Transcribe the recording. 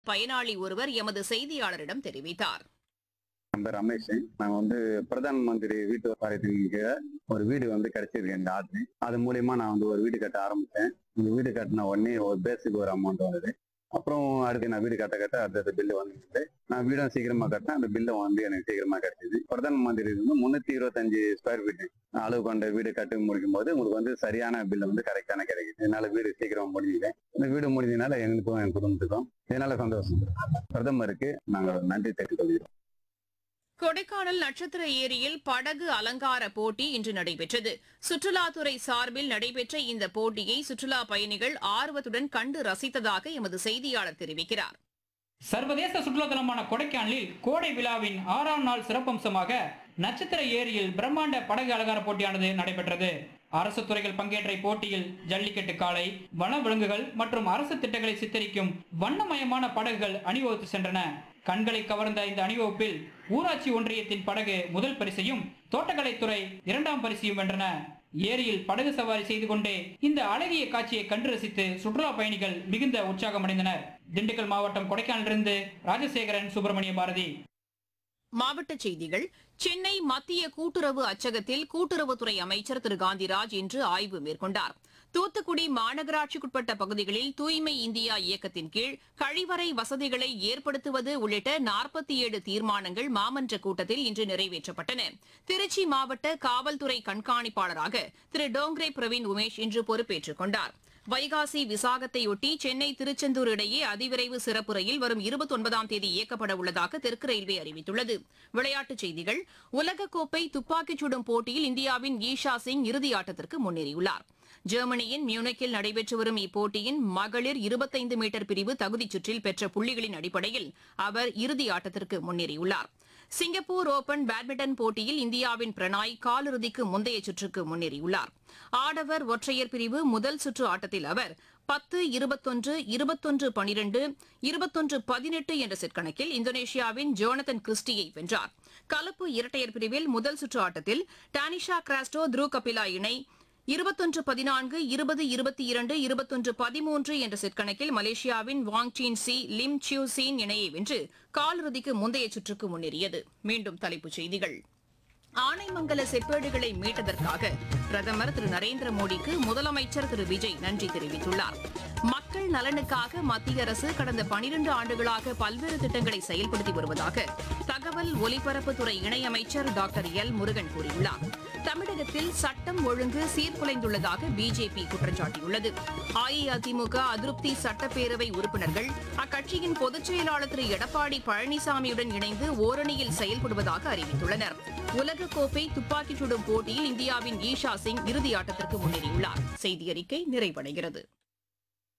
பயனாளி ஒருவர் எமது செய்தியாளரிடம் தெரிவித்தார் என் பேர் ரமேஷ் நான் வந்து பிரதான் மந்திரி வீட்டு வாரியத்தின் கீழே ஒரு வீடு வந்து கிடைச்சிருக்கு இந்த ஆர்டர் அது மூலியமா நான் வந்து ஒரு வீடு கட்ட ஆரம்பிச்சேன் இந்த வீடு கட்டின உடனே ஒரு பேஸுக்கு ஒரு அமௌண்ட் வந்தது அப்புறம் அடுத்து நான் வீடு கட்ட கட்ட அடுத்த பில்லு வந்துச்சு நான் வீடும் சீக்கிரமா கட்டினேன் அந்த பில்லும் வந்து எனக்கு சீக்கிரமா கிடைச்சது பிரதான் மந்திரி வந்து முன்னூத்தி இருபத்தஞ்சு ஸ்கொயர் ஃபீட் அளவு கொண்ட வீடு கட்டி முடிக்கும் போது உங்களுக்கு வந்து சரியான பில்லு வந்து கரெக்டான கிடைக்குது இதனால வீடு சீக்கிரம் முடிஞ்சுது இந்த வீடு முடிஞ்சதுனால எங்களுக்கும் என் குடும்பத்துக்கும் இதனால சந்தோஷம் பிரதமருக்கு நாங்கள் நன்றி தெரிவித்துக் கொள்கிறோம் கொடைக்கானல் நட்சத்திர ஏரியில் படகு அலங்கார போட்டி இன்று நடைபெற்றது சுற்றுலாத்துறை சார்பில் நடைபெற்ற இந்த போட்டியை சுற்றுலா பயணிகள் ஆர்வத்துடன் கண்டு ரசித்ததாக எமது செய்தியாளர் தெரிவிக்கிறார் சர்வதேச சுற்றுலாத்தலமான கொடைக்கானலில் கோடை விழாவின் ஆறாம் நாள் சிறப்பம்சமாக நட்சத்திர ஏரியில் பிரம்மாண்ட படகு அலங்கார போட்டியானது நடைபெற்றது அரசு துறைகள் பங்கேற்ற போட்டியில் ஜல்லிக்கட்டு காளை வன விலங்குகள் மற்றும் அரசு திட்டங்களை சித்தரிக்கும் வண்ணமயமான படகுகள் அணிவகுத்து சென்றன கண்களை கவர்ந்த இந்த அணிவகுப்பில் ஊராட்சி ஒன்றியத்தின் படகு முதல் பரிசையும் தோட்டக்கலைத்துறை இரண்டாம் பரிசையும் வென்றன ஏரியில் படகு சவாரி செய்து கொண்டே இந்த அழகிய காட்சியை கண்டு ரசித்து சுற்றுலா பயணிகள் மிகுந்த உற்சாகமடைந்தனர் திண்டுக்கல் மாவட்டம் கொடைக்கானலிருந்து ராஜசேகரன் சுப்பிரமணிய பாரதி மாவட்டச் செய்திகள் சென்னை மத்திய கூட்டுறவு அச்சகத்தில் கூட்டுறவுத்துறை அமைச்சர் திரு காந்திராஜ் இன்று ஆய்வு மேற்கொண்டார் தூத்துக்குடி மாநகராட்சிக்குட்பட்ட பகுதிகளில் தூய்மை இந்தியா இயக்கத்தின் கீழ் கழிவறை வசதிகளை ஏற்படுத்துவது உள்ளிட்ட நாற்பத்தி ஏழு தீர்மானங்கள் மாமன்ற கூட்டத்தில் இன்று நிறைவேற்றப்பட்டன திருச்சி மாவட்ட காவல்துறை கண்காணிப்பாளராக திரு டோங்ரே பிரவீன் உமேஷ் இன்று பொறுப்பேற்றுக் கொண்டார் வைகாசி விசாகத்தையொட்டி சென்னை திருச்செந்தூர் இடையே அதிவிரைவு சிறப்பு ரயில் வரும் இருபத்தி ஒன்பதாம் தேதி இயக்கப்பட உள்ளதாக தெற்கு ரயில்வே அறிவித்துள்ளது விளையாட்டுச் செய்திகள் உலகக்கோப்பை துப்பாக்கிச் சுடும் போட்டியில் இந்தியாவின் ஈஷா சிங் இறுதியாட்டத்திற்கு முன்னேறியுள்ளார் ஜெர்மனியின் மியூனிக்கில் நடைபெற்று வரும் இப்போட்டியின் மகளிர் இருபத்தைந்து மீட்டர் பிரிவு தகுதிச் சுற்றில் பெற்ற புள்ளிகளின் அடிப்படையில் அவர் இறுதி ஆட்டத்திற்கு முன்னேறியுள்ளார் சிங்கப்பூர் ஓபன் பேட்மிண்டன் போட்டியில் இந்தியாவின் பிரணாய் காலிறுதிக்கு முந்தைய சுற்றுக்கு முன்னேறியுள்ளார் ஆடவர் ஒற்றையர் பிரிவு முதல் சுற்று ஆட்டத்தில் அவர் பத்து இருபத்தொன்று இருபத்தொன்று பனிரெண்டு இருபத்தொன்று பதினெட்டு என்ற செட் கணக்கில் இந்தோனேஷியாவின் ஜோனதன் கிறிஸ்டியை வென்றார் கலப்பு இரட்டையர் பிரிவில் முதல் சுற்று ஆட்டத்தில் டானிஷா கிராஸ்டோ த்ரூ கபிலா இணை இருபத்தொன்று பதினான்கு இருபது இருபத்தி இரண்டு இருபத்தொன்று பதிமூன்று என்ற செட் கணக்கில் மலேசியாவின் வாங் சீன் சி லிம் சியூ சீன் இணையை வென்று காலிறுதிக்கு முந்தைய சுற்றுக்கு முன்னேறியது மீண்டும் தலைப்புச் செய்திகள் ஆனைமங்கல செப்பேடுகளை மீட்டதற்காக பிரதமர் திரு நரேந்திர மோடிக்கு முதலமைச்சர் திரு விஜய் நன்றி தெரிவித்துள்ளார் மக்கள் நலனுக்காக மத்திய அரசு கடந்த பனிரண்டு ஆண்டுகளாக பல்வேறு திட்டங்களை செயல்படுத்தி வருவதாக தகவல் ஒலிபரப்புத்துறை இணையமைச்சர் டாக்டர் எல் முருகன் கூறியுள்ளார் தமிழகத்தில் சட்டம் ஒழுங்கு சீர்குலைந்துள்ளதாக பிஜேபி குற்றம் சாட்டியுள்ளது அஇஅதிமுக அதிருப்தி சட்டப்பேரவை உறுப்பினர்கள் அக்கட்சியின் பொதுச் செயலாளர் திரு எடப்பாடி பழனிசாமியுடன் இணைந்து ஓரணியில் செயல்படுவதாக அறிவித்துள்ளனர் உலகக்கோப்பை துப்பாக்கிச் சுடும் போட்டியில் இந்தியாவின் ஈஷா சிங் இறுதியாட்டத்திற்கு முன்னேறியுள்ளார் செய்தி அறிக்கை நிறைவடைகிறது